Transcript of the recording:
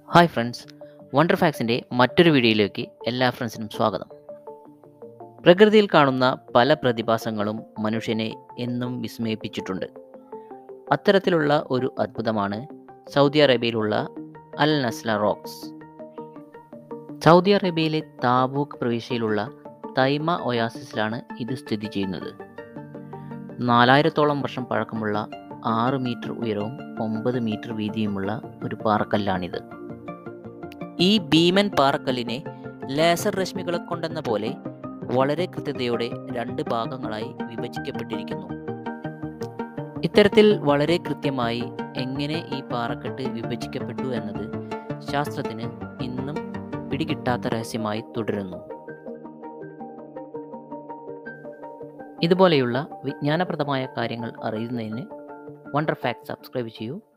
hi friends wonder ഫാക്സിൻ്റെ മറ്റൊരു വീഡിയോയിലേക്ക് എല്ലാ ഫ്രണ്ട്സിനും സ്വാഗതം പ്രകൃതിയിൽ കാണുന്ന പല പ്രതിഭാസങ്ങളും മനുഷ്യനെ എന്നും വിസ്മയിപ്പിച്ചിട്ടുണ്ട് അത്തരത്തിലുള്ള ഒരു അത്ഭുതമാണ് സൗദി അറേബ്യയിലുള്ള അൽ നസ്ല റോക്സ് സൗദി അറേബ്യയിലെ താബൂക്ക് പ്രവിശ്യയിലുള്ള തൈമ ഒയാസിസിലാണ് ഇത് സ്ഥിതി ചെയ്യുന്നത് നാലായിരത്തോളം വർഷം പഴക്കമുള്ള ആറ് മീറ്റർ ഉയരവും ഒമ്പത് മീറ്റർ വീതിയുമുള്ള ഒരു പാറക്കല്ലാണിത് ഈ ഭീമൻ പാറക്കല്ലിനെ ലേസർ രശ്മികളെ കൊണ്ടെന്ന പോലെ വളരെ കൃത്യതയോടെ രണ്ട് ഭാഗങ്ങളായി വിഭജിക്കപ്പെട്ടിരിക്കുന്നു ഇത്തരത്തിൽ വളരെ കൃത്യമായി എങ്ങനെ ഈ പാറക്കെട്ട് വിഭജിക്കപ്പെട്ടു എന്നത് ശാസ്ത്രത്തിന് ഇന്നും പിടികിട്ടാത്ത രഹസ്യമായി തുടരുന്നു ഇതുപോലെയുള്ള വിജ്ഞാനപ്രദമായ കാര്യങ്ങൾ അറിയുന്നതിന് വണ്ടർ ഫാക്ട് സബ്സ്ക്രൈബ് ചെയ്യൂ